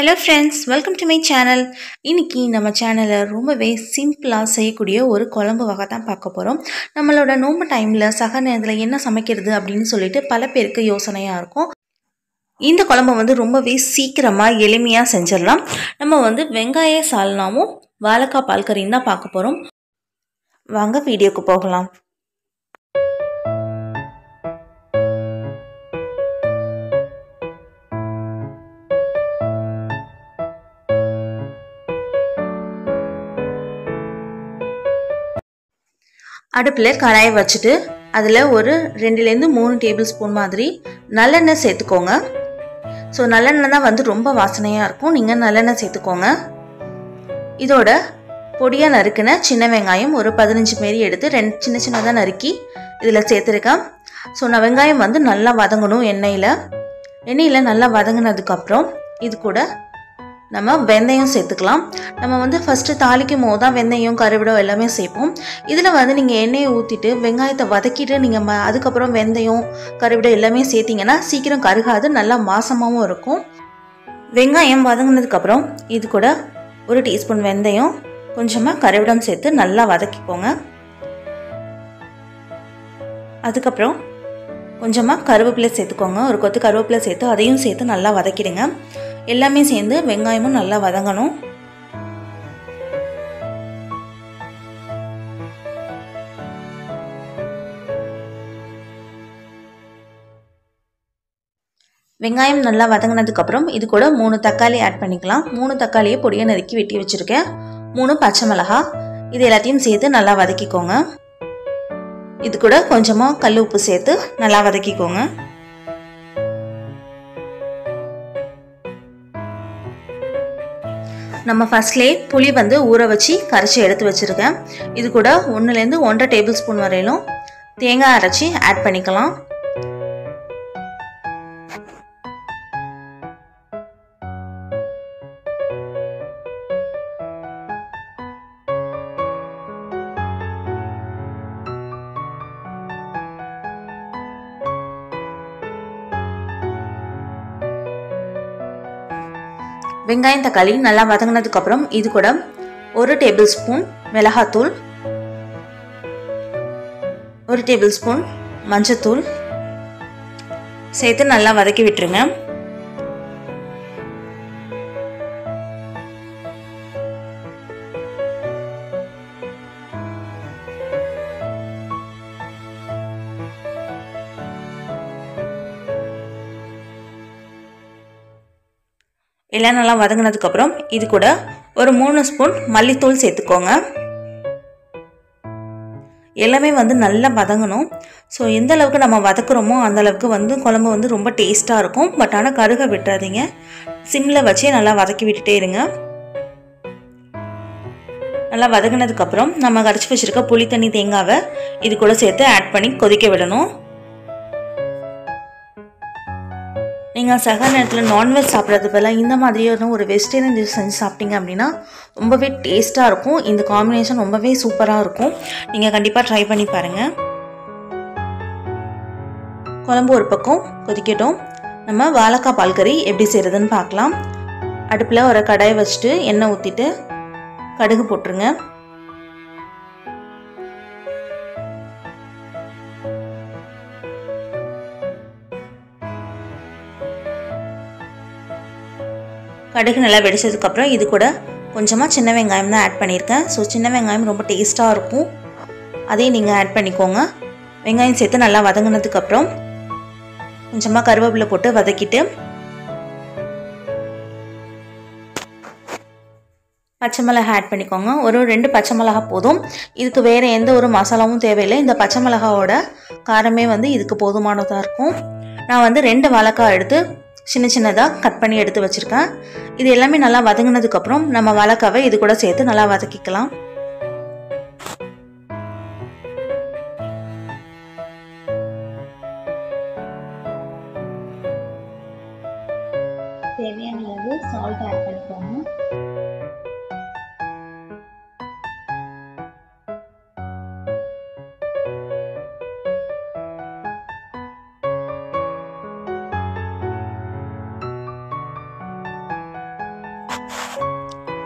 hello friends welcome to my channel இன்னைக்கு நம்ம சேனலில் ரொம்பவே சிம்பிளாக செய்யக்கூடிய ஒரு குழம்பு வகை தான் பார்க்க போகிறோம் நம்மளோட நோம்பு டைமில் சக நேரத்தில் என்ன சமைக்கிறது அப்படின்னு சொல்லிட்டு பல பேருக்கு யோசனையாக இருக்கும் இந்த குழம்பு வந்து ரொம்பவே சீக்கிரமாக எளிமையாக செஞ்சிடலாம் நம்ம வந்து வெங்காய சால்னாவும் வாழைக்காய் பால் கறியும் தான் பார்க்க போகிறோம் வாங்க வீடியோக்கு போகலாம் அடுப்பில் கடாயை வச்சுட்டு அதில் ஒரு ரெண்டுலேருந்து மூணு டேபிள் ஸ்பூன் மாதிரி நல்லெண்ணெய் சேர்த்துக்கோங்க ஸோ நல்லெண்ணெய் தான் வந்து ரொம்ப வாசனையாக இருக்கும் நீங்கள் நல்லெண்ணெய் சேர்த்துக்கோங்க இதோட பொடியாக நறுக்கின சின்ன வெங்காயம் ஒரு பதினஞ்சு மாரி எடுத்து ரெண்டு சின்ன சின்னதாக நறுக்கி இதில் சேர்த்துருக்கேன் ஸோ நான் வெங்காயம் வந்து நல்லா வதங்கணும் எண்ணெயில் எண்ணெயில் நல்லா வதங்கினதுக்கப்புறம் இது கூட நம்ம வெந்தயம் சேர்த்துக்கலாம் நம்ம வந்து ஃபஸ்ட்டு தாளிக்கும் போது தான் வெந்தயம் கருவிடம் எல்லாமே சேர்ப்போம் இதில் வந்து நீங்கள் எண்ணெயை ஊற்றிட்டு வெங்காயத்தை வதக்கிட்டு நீங்கள் ம அதுக்கப்புறம் வெந்தயம் கருவிடம் எல்லாமே சேர்த்திங்கன்னா சீக்கிரம் கருகாது நல்லா மாசமாகவும் இருக்கும் வெங்காயம் வதங்கினதுக்கப்புறம் இது கூட ஒரு டீஸ்பூன் வெந்தயம் கொஞ்சமாக கருவிடம் சேர்த்து நல்லா வதக்கிக்கோங்க அதுக்கப்புறம் கொஞ்சமாக கருவேப்பிலை சேர்த்துக்கோங்க ஒரு கொத்து கருவேப்பிலை சேர்த்து அதையும் சேர்த்து நல்லா வதக்கிடுங்க எல்லாமே சேர்ந்து வெங்காயமும் நல்லா வதங்கணும் வெங்காயம் நல்லா வதங்கினதுக்கப்புறம் இது கூட மூணு தக்காளி ஆட் பண்ணிக்கலாம் மூணு தக்காளியை பொடியை நறுக்கி வெட்டி வச்சுருக்கேன் மூணு பச்சை மிளகா இது எல்லாத்தையும் சேர்த்து நல்லா வதக்கிக்கோங்க இது கூட கொஞ்சமாக கல் உப்பு சேர்த்து நல்லா வதக்கிக்கோங்க நம்ம ஃபஸ்ட்லேயே புளி வந்து ஊற வச்சு கரைச்சி எடுத்து வச்சுருக்கேன் இது கூட ஒன்றுலேருந்து ஒன்றரை டேபிள் ஸ்பூன் வரையிலும் தேங்காய் அரைச்சி ஆட் பண்ணிக்கலாம் வெங்காயம் தக்காளி நல்லா வதங்கினதுக்கப்புறம் இது கூட ஒரு டேபிள் ஸ்பூன் மிளகாத்தூள் ஒரு டேபிள் ஸ்பூன் மஞ்சத்தூள் சேர்த்து நல்லா வதக்கி விட்டுருங்க எல்லாம் நல்லா வதங்கினதுக்கப்புறம் இது கூட ஒரு மூணு ஸ்பூன் மல்லித்தூள் சேர்த்துக்கோங்க எல்லாமே வந்து நல்லா வதங்கணும் ஸோ எந்த அளவுக்கு நம்ம வதக்குறோமோ அந்த அளவுக்கு வந்து குழம்பு வந்து ரொம்ப டேஸ்ட்டாக இருக்கும் பட் ஆனால் கருக விட்டுறாதீங்க சிம்மில் வச்சே நல்லா வதக்கி விட்டுட்டே இருங்க நல்லா வதங்கினதுக்கப்புறம் நம்ம கரைச்சி வச்சுருக்க புளி தண்ணி தேங்காவை இது கூட சேர்த்து ஆட் பண்ணி கொதிக்க விடணும் நீங்கள் சக நேரத்தில் நான்வெஜ் சாப்பிட்றது பதிலாக இந்த மாதிரியான ஒரு வெஜிடேரியன் டிஷ் செஞ்சு சாப்பிட்டீங்க அப்படின்னா ரொம்பவே டேஸ்ட்டாக இருக்கும் இந்த காம்பினேஷன் ரொம்பவே சூப்பராக இருக்கும் நீங்கள் கண்டிப்பாக ட்ரை பண்ணி பாருங்கள் குழம்பு ஒரு பக்கம் கொதிக்கட்டும் நம்ம வாழைக்காய் பால் கறி எப்படி செய்கிறதுன்னு பார்க்கலாம் அடுப்பில் ஒரு கடாயை வச்சுட்டு எண்ணெய் ஊற்றிட்டு கடுகு போட்டுருங்க கடுகு நல்லா வெடிச்சதுக்கப்புறம் இது கூட கொஞ்சமாக சின்ன வெங்காயம் தான் ஆட் பண்ணியிருக்கேன் ஸோ சின்ன வெங்காயம் ரொம்ப டேஸ்ட்டாக இருக்கும் அதையும் நீங்கள் ஆட் பண்ணிக்கோங்க வெங்காயம் சேர்த்து நல்லா வதங்கினதுக்கப்புறம் கொஞ்சமாக கருவேப்பிலை போட்டு வதக்கிட்டு பச்சை மிளகா ஆட் பண்ணிக்கோங்க ஒரு ரெண்டு பச்சை மிளகா போதும் இதுக்கு வேறு எந்த ஒரு மசாலாவும் தேவையில்லை இந்த பச்சை மிளகாவோட காரமே வந்து இதுக்கு போதுமானதாக இருக்கும் நான் வந்து ரெண்டு வாழைக்காய் எடுத்து சின்ன சின்னதாக கட் பண்ணி எடுத்து வச்சுருக்கேன் இது எல்லாமே நல்லா வதங்கினதுக்கப்புறம் நம்ம வாழைக்காவை இது கூட சேர்த்து நல்லா வதக்கிக்கலாம் தேவையான அளவு சால்ட் ஆட் பண்ணிக்கோங்க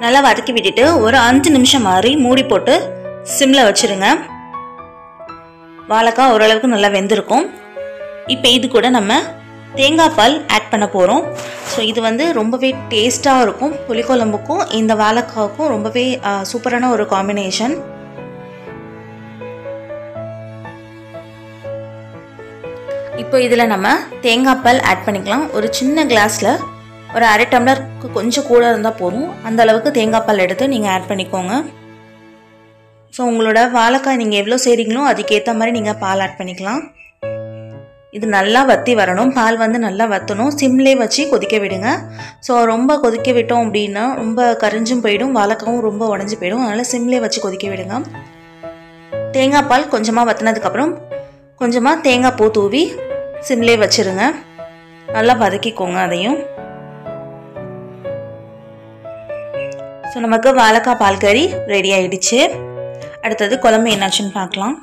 நல்லா வதக்கி விட்டுட்டு ஒரு அஞ்சு நிமிஷம் மாதிரி மூடி போட்டு சிம்மில் வச்சுருங்க வாழைக்காய் ஓரளவுக்கு நல்லா வெந்திருக்கும் இப்போ இது கூட நம்ம தேங்காய் பால் ஆட் பண்ண போகிறோம் ஸோ இது வந்து ரொம்பவே டேஸ்ட்டாக இருக்கும் புளிக்குழம்புக்கும் இந்த வாழைக்காவுக்கும் ரொம்பவே சூப்பரான ஒரு காம்பினேஷன் இப்போ இதில் நம்ம தேங்காய் பால் ஆட் பண்ணிக்கலாம் ஒரு சின்ன கிளாஸில் ஒரு அரை டம்ளருக்கு கொஞ்சம் கூட இருந்தால் போதும் அந்த அளவுக்கு தேங்காய் பால் எடுத்து நீங்கள் ஆட் பண்ணிக்கோங்க ஸோ உங்களோட வாழைக்காய் நீங்கள் எவ்வளோ செய்கிறீங்களோ அதுக்கேற்ற மாதிரி நீங்கள் பால் ஆட் பண்ணிக்கலாம் இது நல்லா வற்றி வரணும் பால் வந்து நல்லா வற்றணும் சிம்லே வச்சு கொதிக்க விடுங்க ஸோ ரொம்ப கொதிக்க விட்டோம் அப்படின்னா ரொம்ப கரிஞ்சும் போயிடும் வாழைக்காவும் ரொம்ப உடஞ்சி போயிடும் அதனால் சிம்லே வச்சு கொதிக்க விடுங்க தேங்காய் பால் கொஞ்சமாக வற்றினதுக்கப்புறம் கொஞ்சமாக தேங்காய் பூ தூவி சிம்லே வச்சுருங்க நல்லா வதக்கிக்கோங்க அதையும் ஸோ நமக்கு வாழைக்காய் பால் கறி ரெடி ஆயிடுச்சு அடுத்தது குழம்பு என்னாச்சுன்னு பார்க்கலாம்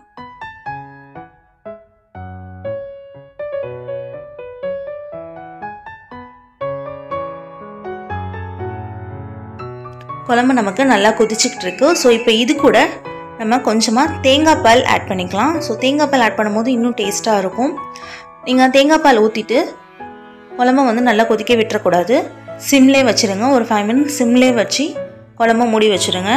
குழம்பு நமக்கு நல்லா கொதிச்சுக்கிட்டு இருக்கு ஸோ இப்போ இது கூட நம்ம கொஞ்சமாக தேங்காய் பால் ஆட் பண்ணிக்கலாம் ஸோ தேங்காய் பால் ஆட் பண்ணும்போது இன்னும் டேஸ்ட்டாக இருக்கும் நீங்கள் தேங்காய் பால் ஊற்றிட்டு குழம்ப வந்து நல்லா கொதிக்க விட்டுறக்கூடாது சிம்லே வச்சுருங்க ஒரு ஃபைவ் மினிட்ஸ் சிம்லே வச்சு குழம்ப மூடி வச்சுருங்க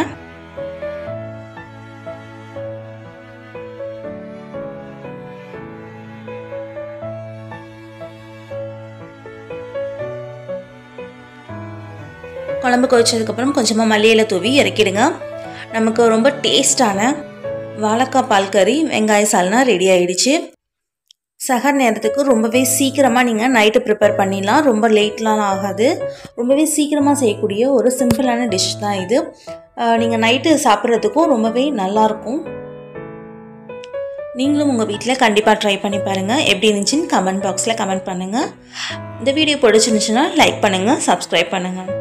குழம்பு கொதிச்சதுக்கப்புறம் கொஞ்சமாக மல்லியில தூவி இறக்கிடுங்க நமக்கு ரொம்ப டேஸ்டான வாழைக்காய் பால் கறி வெங்காய சால்னா ரெடி ஆயிடுச்சு சகர் நேரத்துக்கு ரொம்பவே சீக்கிரமாக நீங்கள் நைட்டு ப்ரிப்பேர் பண்ணிடலாம் ரொம்ப லேட்லாம் ஆகாது ரொம்பவே சீக்கிரமாக செய்யக்கூடிய ஒரு சிம்பிளான டிஷ் தான் இது நீங்கள் நைட்டு சாப்பிட்றதுக்கும் ரொம்பவே நல்லாயிருக்கும் நீங்களும் உங்கள் வீட்டில் கண்டிப்பாக ட்ரை பண்ணி பாருங்கள் எப்படி இருந்துச்சுன்னு கமெண்ட் பாக்ஸில் கமெண்ட் பண்ணுங்கள் இந்த வீடியோ பிடிச்சிருந்துச்சுன்னா லைக் பண்ணுங்கள் சப்ஸ்கிரைப் பண்ணுங்கள்